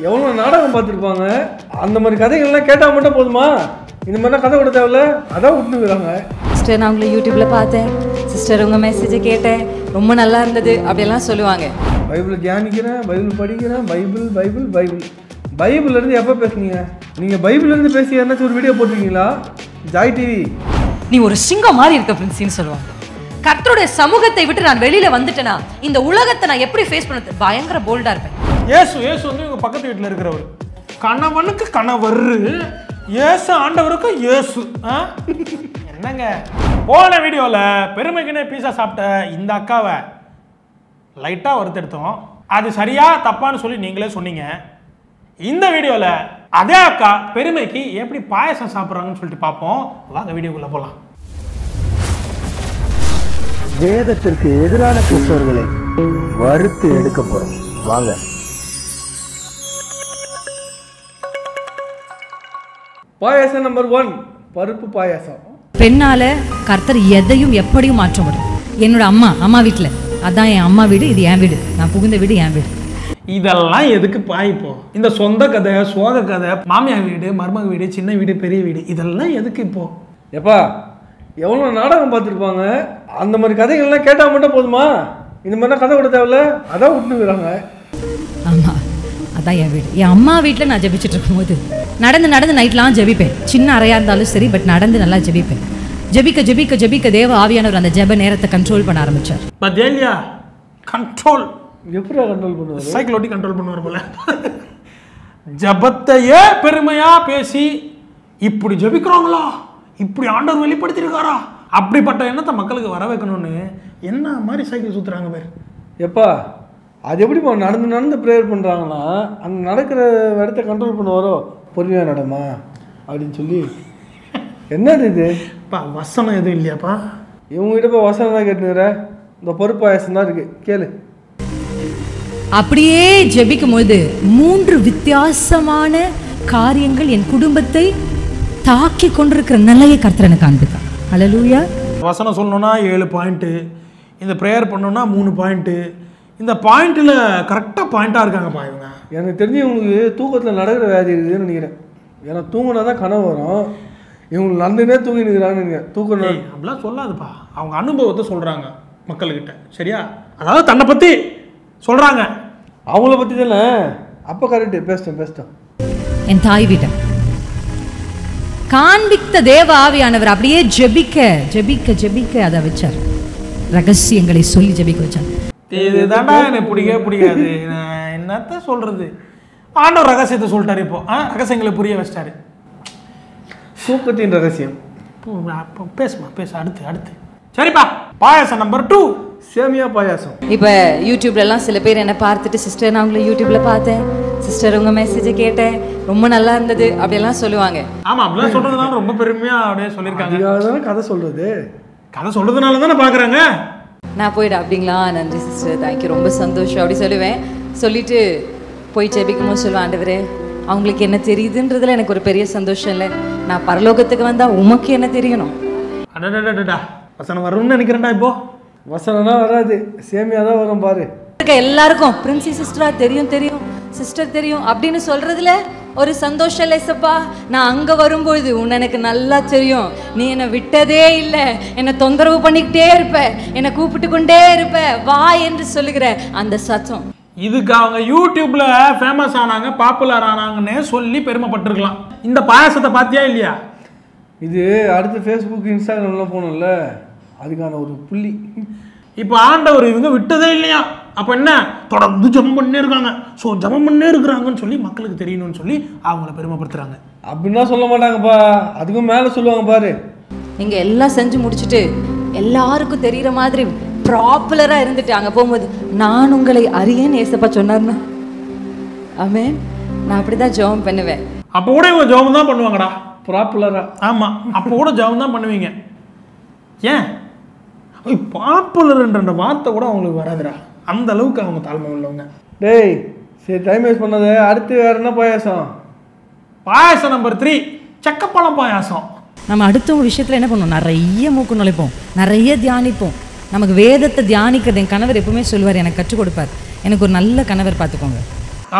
எவ்வளோ நாடகம் பார்த்துருப்பாங்க அந்த மாதிரி கதைகள்லாம் கேட்டால் மட்டும் போதுமா இந்த மாதிரிலாம் கதை விட தேவையில்ல அதான் விட்டுருக்குறாங்க சிஸ்டர் நான் உங்களை யூடியூப்ல பார்த்தேன் சிஸ்டர் உங்க மெசேஜை கேட்டேன் ரொம்ப நல்லா இருந்தது அப்படியெல்லாம் சொல்லுவாங்க பைபிளை தியானிக்கிறேன் பைபிள் படிக்கிறேன் பைபிள் பைபிள் பைபிள் பைபிள்ல இருந்து எப்போ பேசுனீங்க நீங்கள் பைபிள்ல இருந்து பேசி யாருனாச்சும் ஒரு வீடியோ போட்டிருக்கீங்களா ஜாய் டிவி நீ ஒரு சிங்கம் மாதிரி இருக்க பிரின்சின்னு சொல்லுவாங்க கர்த்தருடைய சமூகத்தை விட்டு நான் வெளியில வந்துட்டேனா இந்த உலகத்தை நான் எப்படி ஃபேஸ் பண்ணது பயங்கர போல்டா இருப்பேன் இயேசு இயேசு வந்து இவங்க பக்கத்து வீட்டில் இருக்கிறவர் கணவனுக்கு கணவர் இயேசு ஆண்டவருக்கு இயேசு ஆ? என்னங்க போன வீடியோவில் பெருமைக்குனே பீஸா சாப்பிட்ட இந்த அக்காவை லைட்டாக வறுத்தெடுத்தோம் அது சரியா தப்பான்னு சொல்லி நீங்களே சொன்னீங்க இந்த வீடியோவில் அதே அக்கா பெருமைக்கு எப்படி பாயசம் சாப்பிட்றாங்கன்னு சொல்லிட்டு பார்ப்போம் வாங்க வீடியோக்குள்ளே போகலாம் வேதத்திற்கு எதிரான கிறிஸ்தவர்களை வறுத்து எடுக்க போறோம் வாங்க பாயாசம் நம்பர் ஒன் பருப்பு பாயாசம் பெண்ணால கர்த்தர் எதையும் எப்படியும் மாற்ற முடியும் என்னோட அம்மா அம்மா வீட்டில் அதான் என் அம்மா வீடு இது என் வீடு நான் புகுந்த வீடு என் வீடு இதெல்லாம் எதுக்கு பாய்ப்போம் இந்த சொந்த கதை சோக கதை மாமியார் வீடு மருமக வீடு சின்ன வீடு பெரிய வீடு இதெல்லாம் எதுக்கு இப்போ எப்பா எவ்வளோ நாடகம் பார்த்துருப்பாங்க அந்த மாதிரி கதைகள்லாம் கேட்டால் மட்டும் போதுமா இந்த மாதிரிலாம் கதை விட தேவையில்ல அதான் விட்டுருக்குறாங்க ஆமா அதான் என் வீடு என் அம்மா வீட்டில் நான் ஜெபிச்சுட்டு இருக்கும்போது நடந்து நடந்து நைட்லாம் ஜெபிப்பேன் சின்ன அறையா இருந்தாலும் சரி பட் நடந்து நல்லா ஜெபிப்பேன் ஜெபிக்க ஜெபிக்க ஜெபிக்க தேவ ஆவியானவர் அந்த ஜெப நேரத்தை கண்ட்ரோல் பண்ண ஆரம்பிச்சார் பத்தியா இல்லையா கண்ட்ரோல் எப்படியா கண்ட்ரோல் பண்ணுவார் சைக்கிளோட்டி கண்ட்ரோல் பண்ணுவார் போல ஜபத்தையே பெருமையா பேசி இப்படி ஜெபிக்கிறாங்களா இப்படி ஆண்டவர் வெளிப்படுத்தியிருக்காரா அப்படிப்பட்ட எண்ணத்தை மக்களுக்கு வர வைக்கணும்னு என்ன மாதிரி சைக்கிள் சுத்துறாங்க பேர் எப்பா அது எப்படிப்பா நடந்து நடந்து ப்ரேயர் பண்ணுறாங்கன்னா அந்த நடக்கிற இடத்த கண்ட்ரோல் பண்ணுவாரோ பொறுமையாக நடமா அப்படின்னு சொல்லி என்னது இது பா வசனம் எதுவும் இல்லையாப்பா இவங்ககிட்ட போய் வசனம் தான் கேட்டுக்கிற இந்த பருப்பு பாயாசம் தான் இருக்குது கேளு அப்படியே ஜெபிக்கும் போது மூன்று வித்தியாசமான காரியங்கள் என் குடும்பத்தை தாக்கி கொண்டிருக்கிற நிலையை கர்த்தர் எனக்கு காண்பித்தார் ஹalleluya வசனம் சொல்லணும்னா ஏழு பாயிண்ட்டு இந்த ப்ரேயர் பண்ணணும்னா மூணு பாயிண்ட்டு இந்த பாயிண்ட்டில் கரெக்டாக பாயிண்ட்டாக இருக்காங்கப்பா இவங்க எனக்கு தெரிஞ்சு இவங்களுக்கு தூக்கத்தில் நடக்கிற வியாதி இருக்குதுன்னு நினைக்கிறேன் ஏன்னா தூங்கினா தான் கனவு வரும் இவங்களுக்கு நடந்துனே தூங்கி நிற்கிறாங்கன்னு நினைக்கிறேன் தூக்கம் ஏய், அப்படிலாம் சொல்லாதுப்பா அவங்க அனுபவத்தை சொல்கிறாங்க மக்கள்கிட்ட சரியா அதாவது தன்னை பற்றி சொல்கிறாங்க அவங்கள பற்றி தானே அப்போ கரெக்டு பேசிட்டேன் பேசிட்டேன் என் தாய் வீட்டை காண்பித்த தேவ ஆவியானவர் அப்படியே ஜெபிக்க ஜெபிக்க ஜெபிக்க அதை வச்சார் ரகசியங்களை சொல்லி ஜெபிக்க வச்சார் இதுதான்டா எனக்கு பிடிக்கவே பிடிக்காது நான் என்னத்த சொல்கிறது ஆண்டவர் ரகசியத்தை சொல்லிட்டாரு இப்போ ஆ ரகசியங்களை புரிய வச்சிட்டாரு தூக்கத்தின் ரகசியம் இப்போ அப்போ பேசுமா பேசு அடுத்து அடுத்து சரிப்பா பாயாசம் நம்பர் டூ சேமியா பாயாசம் இப்போ யூடியூப்ல எல்லாம் சில பேர் என்ன பார்த்துட்டு சிஸ்டர் நான் உங்களை யூடியூப்ல பார்த்தேன் சிஸ்டர் உங்க மெசேஜை கேட்டேன் ரொம்ப நல்லா இருந்தது அப்படியெல்லாம் சொல்லுவாங்க ஆமாம் அப்படிலாம் சொல்கிறதுனால ரொம்ப பெருமையாக அப்படியே சொல்லியிருக்காங்க அதுக்காக தானே கதை சொல்கிறது கதை சொல்கிறதுனால தானே பார்க்குறாங்க நான் போயிடு அப்படிங்களா நன்றி சிஸ்டர் தேங்க்யூ ரொம்ப சந்தோஷம் அப்படி சொல்லுவேன் சொல்லிட்டு போய் ஜெபிக்கும் போது சொல்லுவேன் ஆண்டவரே அவங்களுக்கு என்ன தெரியுதுன்றதுல எனக்கு ஒரு பெரிய சந்தோஷம் இல்லை நான் பரலோகத்துக்கு வந்தா உமக்கு என்ன தெரியணும் அடடடடா வசனம் வரும்னு நினைக்கிறேன்டா இப்போ வசனம்னா வராது சேமியா தான் வரும் பாரு இருக்க எல்லாருக்கும் பிரின்சி சிஸ்டரா தெரியும் தெரியும் சிஸ்டர் தெரியும் அப்படின்னு சொல்றதுல ஒரு சந்தோஷம் லேசப்பா நான் அங்க வரும்பொழுது உன்னை எனக்கு நல்லா தெரியும் நீ என்னை விட்டதே இல்லை என்னை தொந்தரவு பண்ணிக்கிட்டே இருப்ப என்னை கூப்பிட்டு கொண்டே இருப்ப வா என்று சொல்லுகிற அந்த சத்தம் இதுக்கு அவங்க யூடியூப்ல ஃபேமஸ் ஆனாங்க பாப்புலர் ஆனாங்கன்னே சொல்லி பெருமைப்பட்டிருக்கலாம் இந்த பாயாசத்தை பார்த்தியா இல்லையா இது அடுத்து ஃபேஸ்புக் இன்ஸ்டாகிராம்லாம் போகணும்ல அதுக்கான ஒரு புள்ளி இப்போ ஆண்டவர் இவங்க விட்டதே இல்லையா அப்போ என்ன தொடர்ந்து ஜெபம் பண்ணே இருக்காங்க ஸோ ஜெபம் பண்ணே இருக்கிறாங்கன்னு சொல்லி மக்களுக்கு தெரியணும்னு சொல்லி அவங்கள பெருமைப்படுத்துறாங்க அப்படின்னா சொல்ல மாட்டாங்கப்பா அதுக்கும் மேலே சொல்லுவாங்க பாரு நீங்க எல்லாம் செஞ்சு முடிச்சுட்டு எல்லாருக்கும் தெரியுற மாதிரி ப்ராப்புலரா இருந்துட்டு அங்க போகும்போது நான் உங்களை அறியேன்னு ஏசப்பா சொன்னார்னா ஆமென் நான் அப்படிதான் ஜெபம் பண்ணுவேன் அப்போ கூட இவங்க ஜெபம் தான் பண்ணுவாங்கடா ப்ராப்புலராக ஆமாம் அப்போ கூட ஜெபம் தான் பண்ணுவீங்க ஏன் பாப்புலர்ன்ற வார்த்தை கூட அவங்களுக்கு வராதுடா அந்த அளவுக்கு அவங்க தாழ்மை உள்ளவங்க டேய் சரி டைம் வேஸ்ட் பண்ணாத அடுத்து வேற என்ன பாயாசம் பாயாசம் நம்பர் த்ரீ சக்கப்பழம் பாயாசம் நம்ம அடுத்தவங்க விஷயத்தில் என்ன பண்ணுவோம் நிறைய மூக்கு நுழைப்போம் நிறைய தியானிப்போம் நமக்கு வேதத்தை தியானிக்கிறது என் கணவர் எப்பவுமே சொல்லுவார் எனக்கு கற்றுக் கொடுப்பார் எனக்கு ஒரு நல்ல கணவர் பார்த்துக்கோங்க ஆமாம்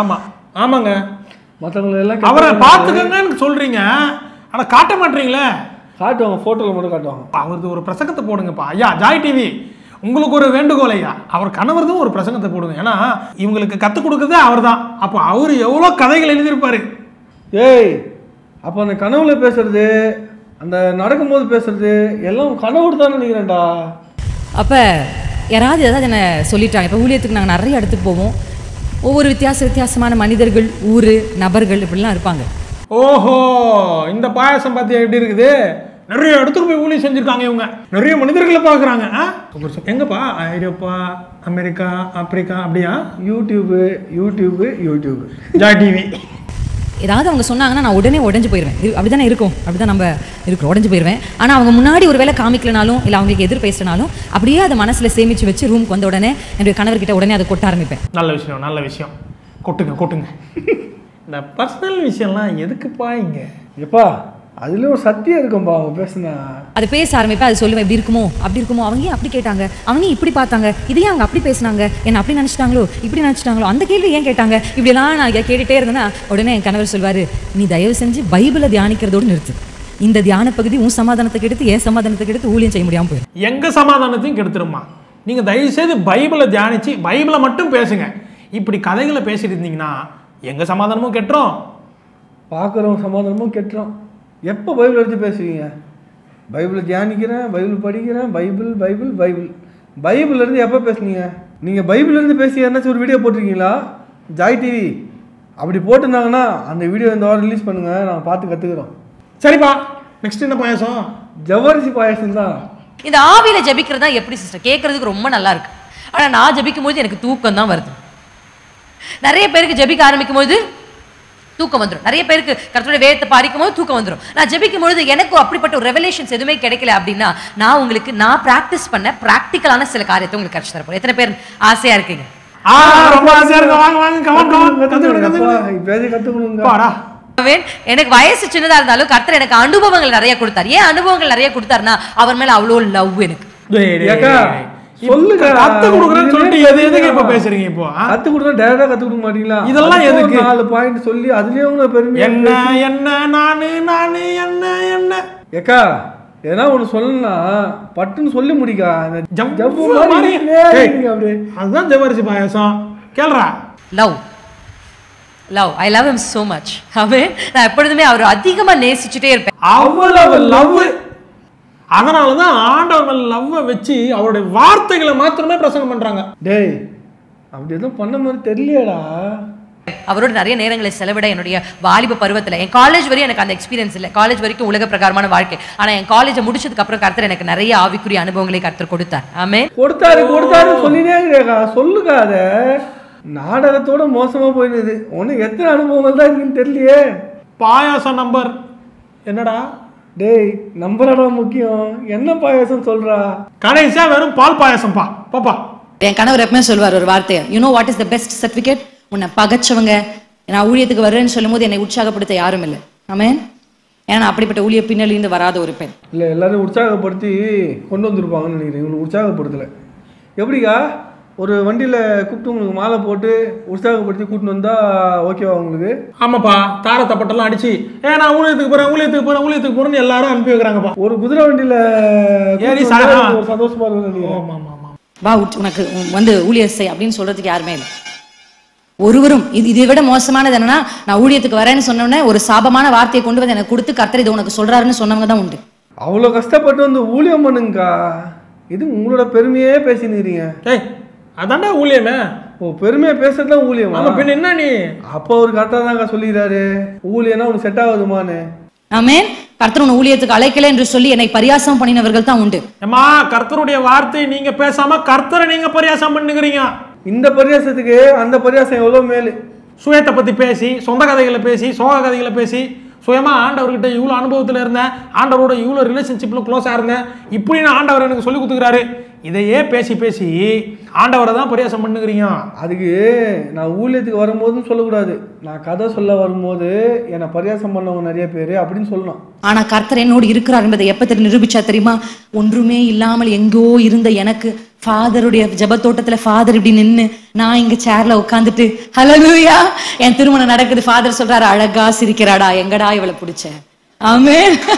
ஆமாங்க மற்றவங்களை எல்லாம் அவரை கெட்டவங்க பார்த்துக்கங்கன்னு சொல்றீங்க ஆனா காட்ட மாட்டீங்களே காட்டுவாங்க ஃபோட்டோவில் மட்டும் காட்டுவாங்க அவரது ஒரு பிரசங்கத்தை போடுங்கப்பா ஐயா ஜாய் டிவி உங்களுக்கு ஒரு வேண்டுகோள் ஐயா அவர் கணவர்தான் ஒரு பிரசங்கத்தை போடுங்க ஏன்னா இவங்களுக்கு கற்றுக் கொடுக்குறதே அவர் தான் அப்போ அவர் எவ்வளோ கதைகள் எழுதியிருப்பாரு ஏய் அப்போ அந்த கனவுல பேசுறது அந்த நடக்கும்போது பேசுறது எல்லாம் கனவு தான் நினைக்கிறேன்டா அப்போ யாராவது ஏதாவது என்ன சொல்லிட்டாங்க இப்போ ஊழியத்துக்கு நாங்கள் நிறைய இடத்துக்கு போவோம் ஒவ்வொரு வித்தியாச வித்தியாசமான மனிதர்கள் ஊர் நபர்கள் இப்படிலாம் இருப்பாங்க ஓஹோ இந்த பாயாசம் பார்த்தியா எப்படி இருக்குது நிறைய இடத்துக்கு போய் ஊழியம் செஞ்சுருக்காங்க இவங்க நிறைய மனிதர்களை பார்க்குறாங்க எங்கப்பா ஐரோப்பா அமெரிக்கா ஆப்பிரிக்கா அப்படியா YouTube YouTube YouTube Joy TV ஏதாவது அவங்க சொன்னாங்கன்னா நான் உடனே உடஞ்சு போயிடுவேன் இது அப்படி தானே இருக்கும் அப்படி தான் நம்ம இருக்கிறோம் உடஞ்சு போயிடுவேன் ஆனால் அவங்க முன்னாடி ஒரு வேளை காமிக்கலனாலும் இல்லை அவங்களுக்கு எதிர் பேசினாலும் அப்படியே அதை மனசில் சேமித்து வச்சு ரூமுக்கு வந்த உடனே என்னுடைய கணவர்கிட்ட உடனே அதை கொட்ட ஆரம்பிப்பேன் நல்ல விஷயம் நல்ல விஷயம் கொட்டுங்க கொட்டுங்க இந்த பர்சனல் விஷயம்லாம் எதுக்குப்பா இங்கே எப்பா அதுலேயும் ஒரு சத்தியம் இருக்கும்பா அவங்க பேசுனா அது பேச ஆரம்பிப்பேன் அது சொல்லுவேன் இப்படி இருக்குமோ அப்படி இருக்குமோ அவங்க ஏன் அப்படி கேட்டாங்க அவங்க ஏன் இப்படி பார்த்தாங்க இதையே அவங்க அப்படி பேசினாங்க என்ன அப்படி நினச்சிட்டாங்களோ இப்படி நினச்சிட்டாங்களோ அந்த கேள்வி ஏன் கேட்டாங்க இப்படிலாம் நான் கேட்டுகிட்டே இருந்தேன்னா உடனே என் கணவர் சொல்வார் நீ தயவு செஞ்சு பைபிளை தியானிக்கிறதோடு நிறுத்து இந்த தியான பகுதி உன் சமாதானத்தை கெடுத்து என் சமாதானத்தை கெடுத்து ஊழியம் செய்ய முடியாமல் போயிடும் எங்க சமாதானத்தையும் கெடுத்துருமா நீங்க தயவு செய்து பைபிளை தியானிச்சு பைபிளை மட்டும் பேசுங்க இப்படி கதைகளை பேசிட்டு இருந்தீங்கன்னா எங்க சமாதானமும் கெட்டுரும் பார்க்குறவங்க சமாதானமும் கெட்டுறோம் எப்போ பைபிள் எடுத்து பேசுவீங்க பைபிளை தியானிக்கிறேன் பைபிள் படிக்கிறேன் பைபிள் பைபிள் பைபிள் பைபிள்ல இருந்து எப்போ பேசுனீங்க நீங்கள் பைபிள்ல இருந்து பேசி என்னாச்சும் ஒரு வீடியோ போட்டிருக்கீங்களா ஜாய் டிவி அப்படி போட்டிருந்தாங்கன்னா அந்த வீடியோ இந்த வாரம் ரிலீஸ் பண்ணுங்கள் நாங்கள் பார்த்து கற்றுக்குறோம் சரிப்பா நெக்ஸ்ட் என்ன பாயாசம் ஜவ்வரிசி பாயாசம் தான் இந்த ஆவியில ஜெபிக்கிறது தான் எப்படி சிஸ்டர் கேட்கறதுக்கு ரொம்ப நல்லா இருக்கு ஆனா நான் ஜெபிக்கும் போது எனக்கு தூக்கம் தான் வருது நிறைய பேருக்கு ஜெபிக்க ஆரம்பிக்கும் போது தூக்கம் வந்துடும் நிறைய பேருக்கு கர்த்தருடைய வேதத்தை பாதிக்கும் போது தூக்கம் வந்துடும் நான் ஜெபிக்கும் பொழுது எனக்கும் அப்படிப்பட்ட ஒரு ரெவலேஷன்ஸ் எதுவுமே கிடைக்கல அப்படின்னா நான் உங்களுக்கு நான் ப்ராக்டிஸ் பண்ண ப்ராக்டிக்கலான சில காரியத்தை உங்களுக்கு கற்றுத் தரப்போம் எத்தனை பேர் ஆசையா இருக்கீங்க ஆ ரொம்ப ஆசையா இருக்கு வாங்க வாங்க கமான் கமான் கத்துக்கணும் கத்துக்கணும் கற்றுக்கணும் பேசி கற்றுக்கணுங்க பாடா ஆமென். எனக்கு வயசு சின்னதா இருந்தாலும் கர்த்தர் எனக்கு அனுபவங்கள் நிறைய கொடுத்தார் ஏன் அனுபவங்கள் நிறைய கொடுத்தாருன்னா அவர் மேல அவ்வளோ லவ் எனக்கு டேய், டேய், ஏக்கா, டேய். சொல்லுங்க. இப்ப கத்து கொடுக்குறேன்னு சொல்லிட்டு எது எதுக்கு இப்ப பேசுறீங்க இப்போ ஆ? கற்றுக் கொடுத்தா டேரக்டாக கற்றுக் கொடுக்க மாட்டீங்களா இதெல்லாம் அதுக்கும் ஒரு எதுக்கு? நாலு பாயிண்ட் சொல்லி அதுலேயே உங்களை பெருமை என்ன என்ன நானு நானு என்ன என்ன ஏக்கா எதனா ஒன்று சொல்லணும்னா பட்டுன்னு சொல்லி முடிக்கா இந்த ஜவ்வு ஜவ்வு மாதிரி. மாதிரி ஏய். நீங்க அப்படியே அதுதான் ஜவ்வரிசி பாயாசம் கேள்றா love love I love him so much அவன் நான் எப்பொழுதுமே அவர் அதிகமா நேசிச்சுட்டே இருப்பேன் அவ்வளவு லவ் அதனால தான் ஆண்டவர் மேல லவ்வை வச்சு அவருடைய வார்த்தைகளை மாத்திரமே பிரசங்கம் பண்றாங்க டேய் அப்படி எதுவும் பண்ண மாதிரி தெரியலையேடா அவரோட நிறைய நேரங்களை செலவிட என்னுடைய வாலிப பருவத்துல என் காலேஜ் வரையும் எனக்கு அந்த எக்ஸ்பீரியன்ஸ் இல்லை காலேஜ் வரைக்கும் உலக பிரகாரமான வாழ்க்கை ஆனா என் காலேஜை முடிச்சதுக்கு அப்புறம் கர்த்தர் எனக்கு நிறைய ஆவிக்குரிய அனுபவங்களை கர்த்தர் கொடுத்தார் ஆமே கொடுத்தாரு கொடுத்தாருன்னு சொல்லினே இருக்கிறேக்கா சொல்லுக்கா அத நாடகத்தோட மோசமா போயிடுது உனக்கு எத்தனை அனுபவங்கள் தான் இருக்குன்னு தெரியலையே பாயாசம் நம்பர் என்னடா டேய் நம்பரடா முக்கியம் என்ன பாயாசம் சொல்றா கடைசியா வெறும் பால் பாயாசம் பா பாப்பா என் கணவர் எப்பவுமே சொல்வார் ஒரு வார்த்தையை you know what is the best certificate உன்னை பகச்சவங்க நான் ஊழியத்துக்கு வர்றேன்னு சொல்லும்போது என்னை உற்சாகப்படுத்த யாரும் இல்லை ஆமென் ஏன்னா நான் அப்படிப்பட்ட ஊழிய பின்னணியிலிருந்து வராத ஒரு பெண் இல்லை எல்லாரும் உற்சாகப்படுத்தி கொண்டு வந்திருப்பாங்கன்னு நினைக்கிறேன் இவனு உற்சாகப்படுத்தலை எப்படிக்கா ஒரு வண்டியில் கூப்பிட்டு உங்களுக்கு மாலை போட்டு உற்சாகப்படுத்தி கூட்டின்னு வந்தா ஓகேவா உங்களுக்கு ஆமாப்பா தார தப்பட்டெல்லாம் அடிச்சு ஏ நான் ஊழியத்துக்கு போறேன் ஊழியத்துக்கு போறேன் ஊழியத்துக்கு போறேன்னு எல்லாரும் அனுப்பி வைக்கிறாங்கப்பா ஒரு குதிரை வண்டியில் ஏறி கூட்டிட்டு சாகா. வந்தா ஒரு சந்தோஷமா இருக்கும்னு நினைக்கிறேன் ஆமா ஆமா ஆமா வா உட்- உனக்கு உன் வந்து ஊழியர் செய் அப்படின்னு சொல்றதுக்கு யாருமே இல்லை ஒருவரும் இது இதை விட மோசமானது என்னன்னா நான் ஊழியத்துக்கு வரேன்னு சொன்ன உடனே ஒரு சாபமான வார்த்தையை கொண்டு வந்து எனக்கு கொடுத்து கர்த்தர் இதை உனக்கு சொல்றாருன்னு சொன்னவங்க தான் உண்டு அவ்வளோ கஷ்டப்பட்டு வந்து ஊழியம் பண்ணுங்கக்கா இது உங்களோட பெருமையே பேசினுக்கிறீங்க ஏய் அதான்டா ஊழியமே ஓ பெருமையை பேசுறது தான் ஊழியமா ஆமா பின்ன என்ன நீ அப்போ அவர் கரெக்டாக தாங்க சொல்லிடுறாரு ஊழியனா உனக்கு செட் ஆகுதுமான்னு ஆமென் கர்த்தர் உன்னை ஊழியத்துக்கு அழைக்கல என்று சொல்லி என்னை பரியாசம் பண்ணினவர்கள் தான் உண்டு ஏம்மா கர்த்தருடைய வார்த்தை நீங்க பேசாம கர்த்தரை நீங்க பரியாசம் பண்ணுகிறீங்க இந்த பரியாசத்துக்கு அந்த பரியாசம் எவ்வளோ மேலு சுயத்தை பத்தி பேசி சொந்த கதைகளை பேசி சோக கதைகளை பேசி சுயமா ஆண்டவர்கிட்ட இவ்வளோ அனுபவத்தில் இருந்தேன் ஆண்டவரோட இவ்வளோ ரிலேஷன்ஷிப்பில் க்ளோஸாக இருந்தேன் இப்படின்னு ஆண்டவர் எனக்கு சொல்லி கொடுத்துக்கிறாரு இதையே பேசி பேசி ஆண்டவரை தான் பரியாசம் பண்ணுகிறீங்க அதுக்கு நான் ஊழியத்துக்கு வரும்போதும் சொல்லக்கூடாது நான் கதை சொல்ல வரும்போது என்னை பரியாசம் பண்ணவங்க நிறைய பேர் அப்படின்னு சொல்லணும் ஆனா கர்த்தர் என்னோடு இருக்கிறார் என்பதை எப்ப தெரியும் நிரூபிச்சா தெரியுமா ஒன்றுமே இல்லாமல் எங்கோ இருந்த எனக்கு ஃபாதருடைய ஜெபத்தோட்டத்துல ஃபாதர் இப்படி நின்னு நான் இங்க சேர்ல உட்காந்துட்டு ஹலலூயா என் திருமணம் நடக்குது ஃபாதர் சொல்றாரு அழகா சிரிக்கிறாடா எங்கடா இவளை பிடிச்ச ஆமே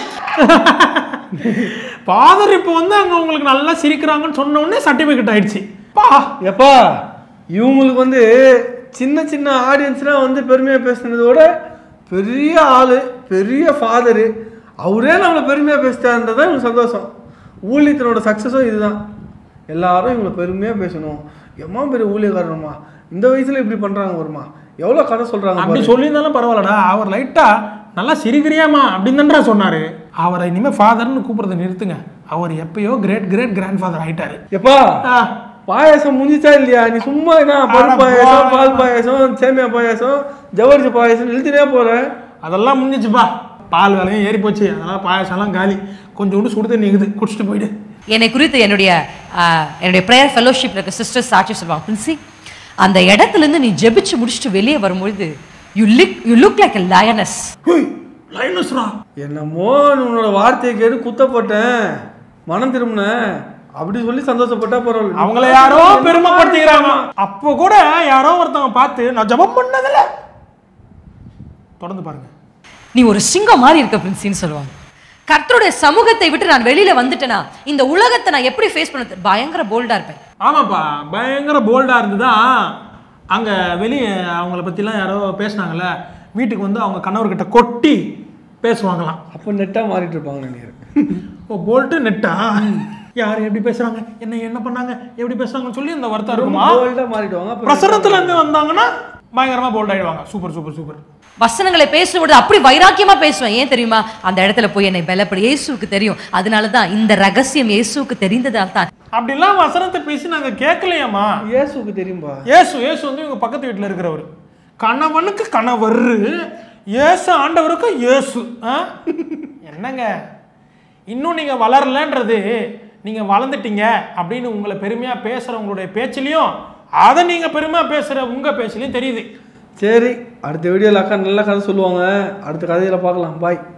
ஃபாதர் இப்போ வந்து அங்க உங்களுக்கு நல்லா சிரிக்கிறாங்கன்னு சொன்ன உடனே சர்டிபிகேட் ஆயிடுச்சு பா எப்பா இவங்களுக்கு வந்து சின்ன சின்ன ஆடியன்ஸ்லாம் வந்து பெருமையாக பேசுனதோட பெரிய ஆள் பெரிய ஃபாதரு அவரே நம்மளை பெருமையாக பேசிட்டாருன்றது தான் இவங்களுக்கு சந்தோஷம் ஊழியத்தினோட சக்ஸஸும் இதுதான் எல்லாரும் இவங்களை பெருமையாக பேசணும் எம்மா பெரிய ஊழியக்காரனுமா இந்த வயசுல இப்படி பண்ணுறாங்க வருமா எவ்வளோ கதை சொல்கிறாங்க அப்படி சொல்லியிருந்தாலும் பரவாயில்லடா அவர் லைட்டா நல்லா சிரிக்கிறியாமா அப்படின்னு தான்டா சொன்னாரு அவரை இனிமே ஃபாதர்னு கூப்பிடுறதை நிறுத்துங்க அவர் எப்பயோ கிரேட் கிரேட் கிராண்ட் ஃபாதர் ஆயிட்டாரு எப்பா ஆ, பாயாசம் முடிஞ்சிச்சா இல்லையா நீ சும்மா என்ன பருப்பு அட பாயாசம் போ. பால் பாயாசம் சேமியா பாயாசம் ஜவரிசி பாயாசம் இழுத்துனே போற அதெல்லாம் முடிஞ்சிச்சுப்பா பால் விலையும் ஏறி போச்சு அதெல்லாம் பாயாசம்லாம் காலி கொஞ்சோண்டு சுடு தண்ணி இருக்குது குடிச்சிட்டு போயிடு என்னை குறித்து என்னுடைய ஆஹ், என்னுடைய ப்ரேயர் ஃபெலோஷிப்ல இருக்க சிஸ்டர் சாட்சி சொல்லுவாங்க பிரின்சி அந்த இடத்துல இருந்து நீ ஜெபிச்சு முடிச்சுட்டு வெளியே வரும்பொழுது you lick you look like a lioness ஹுய், லைனஸ்ரா என்னமோ உன்னோட வார்த்தையை கேட்டு குத்தப்பட்டேன் மனம் திரும்பினேன் அப்படி சொல்லி சந்தோஷப்பட்டா பரவாயில்ல அவங்கள யாரோ பெருமைப்படுத்திக்கிறாங்க அப்போ கூட யாரோ ஒருத்தவங்க பார்த்து நான் ஜெபம் பண்ணதில்ல தொடர்ந்து பாருங்க நீ ஒரு சிங்கம் மாதிரி இருக்க பிரின்சின்னு சொல்லுவாங்க கர்த்தருடைய சமூகத்தை விட்டு நான் வெளியில வந்துட்டேனா இந்த உலகத்தை நான் எப்படி ஃபேஸ் பண்ண பயங்கர போல்டா இருப்பேன் ஆமாப்பா பயங்கர போல்டாக இருந்துதான் அங்கே வெளியே அவங்கள பற்றிலாம் யாரோ பேசுனாங்கல்ல வீட்டுக்கு வந்து அவங்க கணவர்கிட்ட கொட்டி பேசுவாங்களாம் அப்போ நெட்டாக மாறிட்டு இருப்பாங்க நினைக்கிறேன் ஓ போல்ட்டு நெட்டா யார் எப்படி பேசுறாங்க என்ன என்ன பண்ணாங்க எப்படி பேசுறாங்கன்னு சொல்லி அந்த வருத்தம் இருக்குமா போல்டாக மாறிடுவாங்க அப்புறம் பிரசரத்துல இருந்து வந்தாங்கன்னா பயங்கரமா போல்ட் ஆயிடுவாங்க சூப்பர் சூப்பர் சூப்பர் வசனங்களை பேசும்பொழுது அப்படி வைராக்கியமா பேசுவேன் ஏன் தெரியுமா அந்த இடத்துல போய் என்னை பலப்படி இயேசுவுக்கு தெரியும் அதனால தான் இந்த ரகசியம் இயேசுவுக்கு தெரிந்ததால் தான் அப்படிலாம் வசனத்தை பேசி நாங்க கேட்கலையாம்மா இயேசுக்கு தெரியும்பா இயேசு இயேசு வந்து இவங்க பக்கத்து வீட்டில் இருக்கிறவர் கணவனுக்கு கணவர் இயேசு ஆண்டவருக்கு இயேசு ஆ? என்னங்க இன்னும் நீங்கள் வளரலன்றது நீங்கள் வளர்ந்துட்டீங்க அப்படின்னு உங்களை பெருமையாக பேசுகிறவங்களுடைய பேச்சிலையும் அதை நீங்கள் பெருமையாக பேசுகிற உங்கள் பேச்சிலையும் தெரியுது சரி அடுத்த வீடியோவில் அக்கா நல்ல கதை சொல்லுவாங்க அடுத்த கதையில் பார்க்கலாம் பாய்